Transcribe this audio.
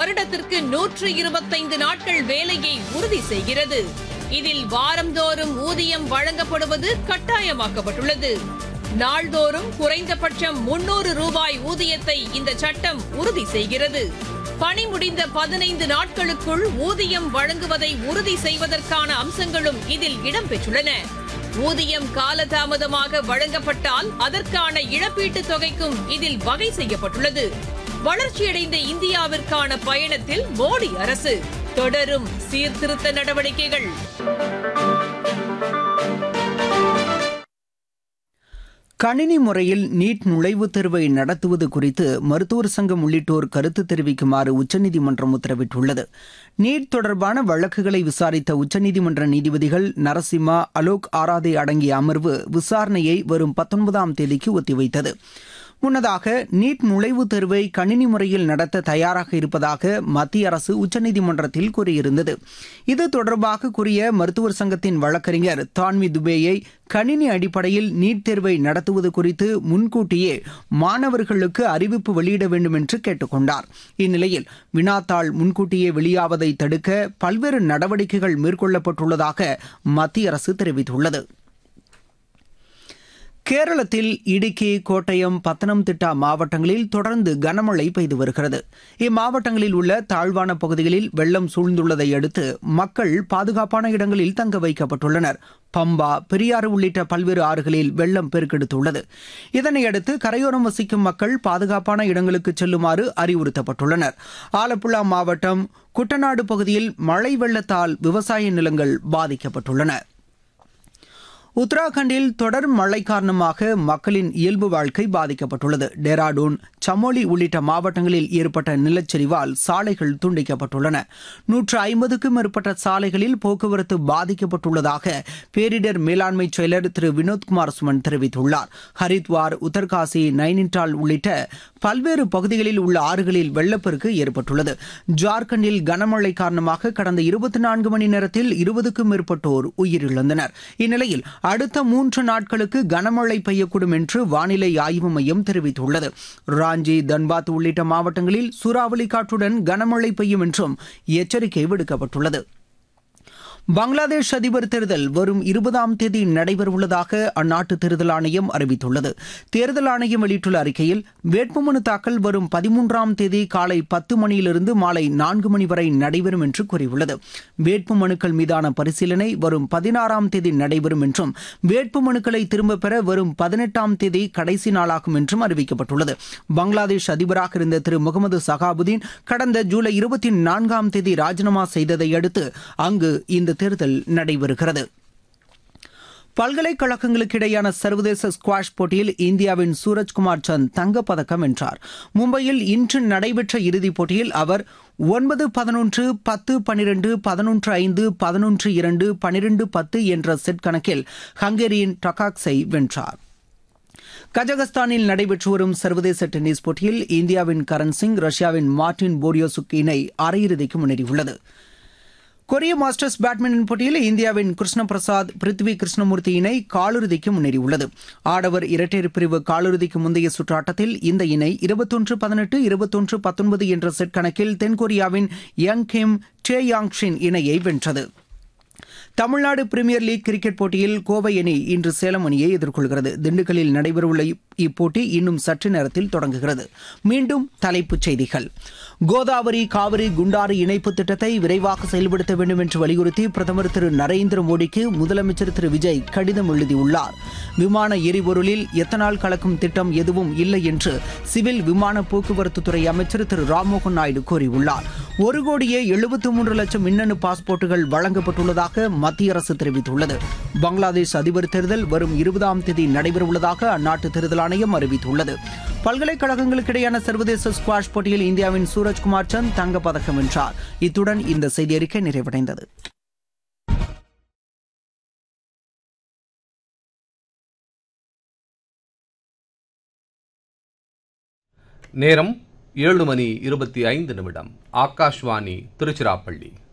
வருடத்திற்கு நூற்று இருபத்தைந்து நாட்கள் வேலையை உறுதி செய்கிறது இதில் வாரந்தோறும் ஊதியம் வழங்கப்படுவது கட்டாயமாக்கப்பட்டுள்ளது நாள்தோறும் குறைந்தபட்சம் முன்னூறு ரூபாய் ஊதியத்தை இந்த சட்டம் உறுதி செய்கிறது பணி முடிந்த பதினைந்து நாட்களுக்குள் ஊதியம் வழங்குவதை உறுதி செய்வதற்கான அம்சங்களும் இதில் இடம்பெற்றுள்ளன ஊதியம் காலதாமதமாக வழங்கப்பட்டால் அதற்கான இழப்பீட்டுத் தொகைக்கும் இதில் வகை செய்யப்பட்டுள்ளது வளர்ச்சியடைந்த இந்தியாவிற்கான பயணத்தில் மோடி அரசு தொடரும் சீர்திருத்த நடவடிக்கைகள் கணினி முறையில் நீட் நுழைவுத் தேர்வை நடத்துவது குறித்து மருத்துவர் சங்கம் உள்ளிட்டோர் கருத்து தெரிவிக்குமாறு உச்சநீதிமன்றம் உத்தரவிட்டுள்ளது நீட் தொடர்பான வழக்குகளை விசாரித்த உச்சநீதிமன்ற நீதிபதிகள் நரசிம்மா அலோக் ஆராதே அடங்கிய அமர்வு விசாரணையை வரும் பத்தொன்பதாம் தேதிக்கு ஒத்திவைத்தது முன்னதாக நீட் நுழைவுத் தேர்வை கணினி முறையில் நடத்த தயாராக இருப்பதாக மத்திய அரசு உச்சநீதிமன்றத்தில் கூறியிருந்தது இது தொடர்பாக கூறிய மருத்துவர் சங்கத்தின் வழக்கறிஞர் தான்வி துபேயை கணினி அடிப்படையில் நீட் தேர்வை நடத்துவது குறித்து முன்கூட்டியே மாணவர்களுக்கு அறிவிப்பு வெளியிட வேண்டும் என்று கேட்டுக்கொண்டார் இந்நிலையில் வினாத்தாள் முன்கூட்டியே வெளியாவதை தடுக்க பல்வேறு நடவடிக்கைகள் மேற்கொள்ளப்பட்டுள்ளதாக மத்திய அரசு தெரிவித்துள்ளது கேரளத்தில் இடுக்கி கோட்டயம் பத்தனம்திட்டா மாவட்டங்களில் தொடர்ந்து கனமழை பெய்து வருகிறது இம்மாவட்டங்களில் உள்ள தாழ்வான பகுதிகளில் வெள்ளம் சூழ்ந்துள்ளதை அடுத்து மக்கள் பாதுகாப்பான இடங்களில் தங்க வைக்கப்பட்டுள்ளனர் பம்பா பெரியாறு உள்ளிட்ட பல்வேறு ஆறுகளில் வெள்ளம் பெருக்கெடுத்துள்ளது இதனையடுத்து கரையோரம் வசிக்கும் மக்கள் பாதுகாப்பான இடங்களுக்கு செல்லுமாறு அறிவுறுத்தப்பட்டுள்ளனர் ஆலப்புழா மாவட்டம் குட்டநாடு பகுதியில் மழை வெள்ளத்தால் விவசாய நிலங்கள் பாதிக்கப்பட்டுள்ளன உத்தராகண்டில் தொடர் மழை காரணமாக மக்களின் இயல்பு வாழ்க்கை பாதிக்கப்பட்டுள்ளது டேராடூன் சமோலி உள்ளிட்ட மாவட்டங்களில் ஏற்பட்ட நிலச்சரிவால் சாலைகள் துண்டிக்கப்பட்டுள்ளன நூற்று ஐம்பதுக்கும் மேற்பட்ட சாலைகளில் போக்குவரத்து பாதிக்கப்பட்டுள்ளதாக பேரிடர் மேலாண்மை செயலர் திரு வினோத்குமார் சுமன் தெரிவித்துள்ளார் ஹரித்வார் உத்தர்காசி நைனிடால் உள்ளிட்ட பல்வேறு பகுதிகளில் உள்ள ஆறுகளில் வெள்ளப்பெருக்கு ஏற்பட்டுள்ளது ஜார்க்கண்டில் கனமழை காரணமாக கடந்த இருபத்தி நான்கு மணி நேரத்தில் இருபதுக்கும் மேற்பட்டோர் உயிரிழந்தனர் இந்நிலையில் அடுத்த மூன்று நாட்களுக்கு கனமழை பெய்யக்கூடும் என்று வானிலை ஆய்வு மையம் தெரிவித்துள்ளது ராஞ்சி தன்பாத் உள்ளிட்ட மாவட்டங்களில் சூறாவளி காற்றுடன் கனமழை பெய்யும் என்றும் எச்சரிக்கை விடுக்கப்பட்டுள்ளது பங்களாதேஷ் அதிபர் தேர்தல் வரும் இருபதாம் தேதி நடைபெறவுள்ளதாக அந்நாட்டு தேர்தல் ஆணையம் அறிவித்துள்ளது தேர்தல் ஆணையம் வெளியிட்டுள்ள அறிக்கையில் வேட்புமனு தாக்கல் வரும் பதிமூன்றாம் தேதி காலை பத்து மணியிலிருந்து மாலை நான்கு மணி வரை நடைபெறும் என்று கூறியுள்ளது வேட்புமனுக்கள் மீதான பரிசீலனை வரும் பதினாறாம் தேதி நடைபெறும் என்றும் வேட்புமனுக்களை திரும்பப் பெற வரும் பதினெட்டாம் தேதி கடைசி நாளாகும் என்றும் அறிவிக்கப்பட்டுள்ளது பங்களாதேஷ் அதிபராக இருந்த திரு முகமது சகாபுதீன் கடந்த ஜூலை இருபத்தி நான்காம் தேதி ராஜினாமா செய்ததை அடுத்து அங்கு இந்த தேர்தல் நடைபெறுகிறது பல்கலைக்கழகங்களுக்கு இடையேயான சர்வதேச ஸ்குவாஷ் போட்டியில் இந்தியாவின் சூரஜ்குமார் சந்த் தங்கப்பதக்கம் வென்றார் மும்பையில் இன்று நடைபெற்ற இறுதிப் போட்டியில் அவர் ஒன்பது பதினொன்று பத்து பனிரெண்டு பதினொன்று ஐந்து பதினொன்று இரண்டு பனிரெண்டு பத்து என்ற செட் கணக்கில் ஹங்கேரியின் டகாக்ஸை வென்றார் கஜகஸ்தானில் நடைபெற்று வரும் சர்வதேச டென்னிஸ் போட்டியில் இந்தியாவின் கரண் சிங் ரஷ்யாவின் மார்டின் போரியோசுக் இணை அரையிறுதிக்கு முன்னேறியுள்ளது கொரிய மாஸ்டர்ஸ் பேட்மிண்டன் போட்டியில் இந்தியாவின் கிருஷ்ண பிரசாத் பிருத்வி கிருஷ்ணமூர்த்தி இணை காலிறுதிக்கு முன்னேறியுள்ளது ஆடவர் இரட்டையர் பிரிவு காலிறுதிக்கு முந்தைய சுற்று ஆட்டத்தில் இந்த இணை இருபத்தொன்று பதினெட்டு இருபத்தொன்று பத்தொன்பது என்ற செட் கணக்கில் தென்கொரியாவின் யங் கிம் டே யாங் ஷின் இணையை வென்றது தமிழ்நாடு பிரீமியர் லீக் கிரிக்கெட் போட்டியில் கோவை அணி இன்று சேலம் அணியை எதிர்கொள்கிறது திண்டுக்கல்லில் நடைபெறவுள்ள இப்போட்டி இன்னும் சற்று நேரத்தில் தொடங்குகிறது மீண்டும் தலைப்புச் செய்திகள் கோதாவரி காவிரி குண்டாறு இணைப்பு திட்டத்தை விரைவாக செயல்படுத்த வேண்டும் என்று வலியுறுத்தி பிரதமர் திரு நரேந்திர மோடிக்கு முதலமைச்சர் திரு விஜய் கடிதம் எழுதியுள்ளார் விமான எரிபொருளில் எத்தனால் கலக்கும் திட்டம் எதுவும் இல்லை என்று சிவில் விமான போக்குவரத்து துறை அமைச்சர் திரு ராம்மோகன் நாயுடு கூறியுள்ளார் ஒரு கோடியே எழுபத்தி மூன்று லட்சம் மின்னணு பாஸ்போர்ட்டுகள் வழங்கப்பட்டுள்ளதாக மத்திய அரசு தெரிவித்துள்ளது பங்களாதேஷ் அதிபர் தேர்தல் வரும் இருபதாம் தேதி நடைபெறவுள்ளதாக அந்நாட்டு தேர்தல் ஆணையம் அறிவித்துள்ளது பல்கலைக்கழகங்களுக்கு இடையான சர்வதேச ஸ்குவாஷ் போட்டியில் இந்தியாவின் சூரஜ்குமார் சந்த் தங்கப்பதக்கம் வென்றார் இத்துடன் இந்த செய்தி அறிக்கை நிறைவடைந்தது நேரம் ஏழு மணி இருபத்தி ஐந்து நிமிடம் ஆகாஷ்வாணி திருச்சிராப்பள்ளி